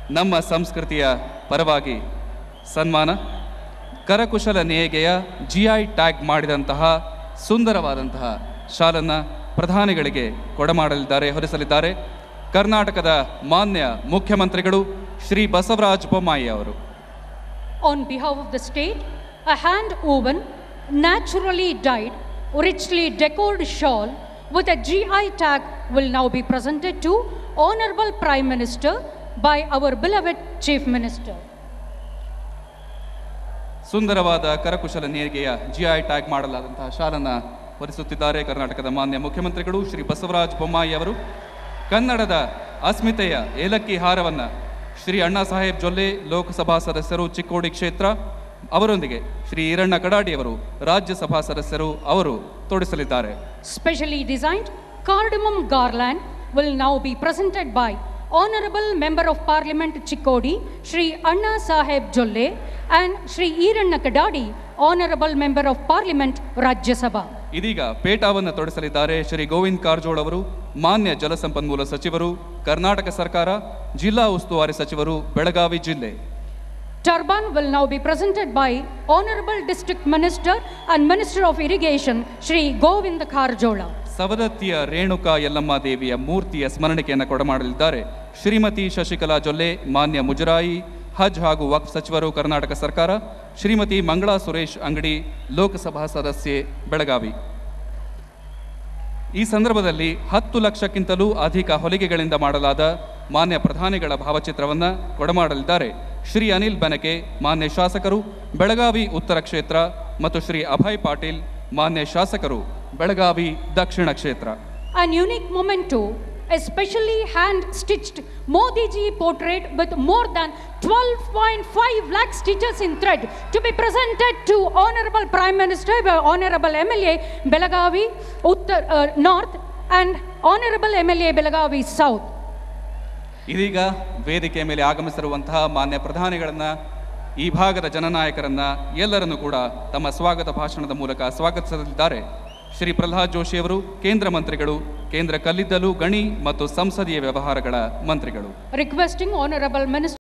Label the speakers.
Speaker 1: ನಮ್ಮ ಸಂಸ್ಕೃತಿಯ ಪರವಾಗಿ ಸನ್ಮಾನ ಕರಕುಶಲ ನೇಯ್ಗೆಯ ಜಿ ಐ ಟ್ಯಾಗ್ ಮಾಡಿದಂತಹ ಸುಂದರವಾದಂತಹ ಶಾಲನ್ನು ಪ್ರಧಾನಿಗಳಿಗೆ ಕೊಡಮಾಡಲಿದ್ದಾರೆ ಹೊರಿಸಲಿದ್ದಾರೆ ಕರ್ನಾಟಕದ ಮಾನ್ಯ ಮುಖ್ಯಮಂತ್ರಿಗಳು ಶ್ರೀ ಬಸವರಾಜ ಬೊಮ್ಮಾಯಿ ಅವರು
Speaker 2: On behalf of the state, a hand woven, naturally dyed, richly decorated shawl with a GI tag will now be presented to Honorable Prime Minister by our beloved Chief Minister.
Speaker 1: ಸುಂದರವಾದ ಕರಕುಶಲ ನೇರಿಗೆಯ G I tag ಮಾಡಲಾದಂತಹ ಶಾಲನ್ನು ಹೊರಿಸುತ್ತಿದ್ದಾರೆ ಕರ್ನಾಟಕದ ಮಾನ್ಯ ಮುಖ್ಯಮಂತ್ರಿಗಳು ಶ್ರೀ ಬಸವರಾಜ ಬೊಮ್ಮಾಯಿ ಅವರು ಕನ್ನಡದ ಅಸ್ಮಿತೆಯ ಏಲಕ್ಕಿ ಹಾರವನ್ನು ಶ್ರೀ ಅಣ್ಣಾ ಸಾಹೇಬ್ ಜೊಲ್ಲೆ ಲೋಕಸಭಾ ಸದಸ್ಯರು ಚಿಕ್ಕೋಡಿ ಕ್ಷೇತ್ರ ಅವರೊಂದಿಗೆ ಶ್ರೀ ಈರಣ್ಣ ಕಡಾಡಿಯವರು ರಾಜ್ಯಸಭಾ ಸದಸ್ಯರು ಅವರು ತೊಡಿಸಲಿದ್ದಾರೆ
Speaker 2: Specially designed cardamom garland will now be presented by Honorable Member of Parliament Chikkodi, Shri Anna Saheb Jolle and Shri Iranna Kadadi, Honorable Member of Parliament Rajya Sabha.
Speaker 1: ಇದೀಗ ಪೇಟಾವನ್ನು ತೊಡಿಸಲಿದ್ದಾರೆ ಶ್ರೀ ಗೋವಿಂದ್ ಕಾರಜೋಳ್ ಅವರು ಮಾನ್ಯ ಜಲಸಂಪನ್ಮೂಲ ಸಚಿವರು ಕರ್ನಾಟಕ ಸರ್ಕಾರ ಜಿಲ್ಲಾ ಉಸ್ತುವಾರಿ ಸಚಿವರು ಬೆಳಗಾವಿ ಜಿಲ್ಲೆ
Speaker 2: Turban will now be presented by Honorable District Minister and Minister of Irrigation, Shri Govind Kharjola.
Speaker 1: ಸವದತ್ತಿಯ Renuka Yellamma ದೇವಿಯ ಮೂರ್ತಿಯ ಸ್ಮರಣಿಕೆಯನ್ನು ಕೊಡಮಾಡಲಿದ್ದಾರೆ ಶ್ರೀಮತಿ ಶಶಿಕಲಾ ಜೊಲ್ಲೆ ಮಾನ್ಯ ಮುಜರಾಯಿ ಹಜ್ ಹಾಗೂ ವಕ್ಫ್ ಸಚಿವರು ಕರ್ನಾಟಕ ಸರ್ಕಾರ ಶ್ರೀಮತಿ ಮಂಗಳಾ ಸುರೇಶ್ ಅಂಗಡಿ ಲೋಕಸಭಾ ಸದಸ್ಯೆ ಬೆಳಗಾವಿ ಈ ಸಂದರ್ಭದಲ್ಲಿ ಹತ್ತು ಲಕ್ಷಕ್ಕಿಂತಲೂ ಅಧಿಕ ಹೊಲಿಗೆಗಳಿಂದ ಮಾಡಲಾದ ಮಾನ್ಯ ಪ್ರಧಾನಿಗಳ ಭಾವಚಿತ್ರವನ್ನು ಕೊಡಮಾಡಲಿದ್ದಾರೆ ಶ್ರೀ ಅನಿಲ್ ಬೆನಕೆ ಮಾನ್ಯ ಶಾಸಕರು ಬೆಳಗಾವಿ ಉತ್ತರ ಕ್ಷೇತ್ರ ಮತ್ತು ಶ್ರೀ ಅಭಯ್ ಪಾಟೀಲ್ ಮಾನ್ಯ ಶಾಸಕರು ಬೆಳಗಾವಿ ದಕ್ಷಿಣ ಕ್ಷೇತ್ರ
Speaker 2: An unique memento, a specially hand-stitched Modi ji portrait with more than 12.5 lakh stitches in thread to be presented to Honorable Prime Minister by Honorable MLA Belagavi Uttar, uh, North and Honorable MLA Belagavi South.
Speaker 1: ಇದೀಗ ವೇದಿಕೆ ಮೇಲೆ ಆಗಮಿಸಿರುವಂತಹ ಮಾನ್ಯ ಪ್ರಧಾನಿಗಳನ್ನ ಈ ಭಾಗದ ಜನನಾಯಕರನ್ನ ಎಲ್ಲರನ್ನೂ ಕೂಡ ತಮ್ಮ ಸ್ವಾಗತ ಭಾಷಣದ ಮೂಲಕ ಸ್ವಾಗತಿಸಲಿದ್ದಾರೆ ಶ್ರೀ ಪ್ರಹ್ಲಾದ್ ಜೋಶಿ ಅವರು ಕೇಂದ್ರ ಮಂತ್ರಿಗಳು ಕೇಂದ್ರ ಕಲ್ಲಿದ್ದಲು ಗಣಿ ಮತ್ತು ಸಂಸದೀಯ ವ್ಯವಹಾರಗಳ ಮಂತ್ರಿಗಳು
Speaker 2: Requesting Honorable Minister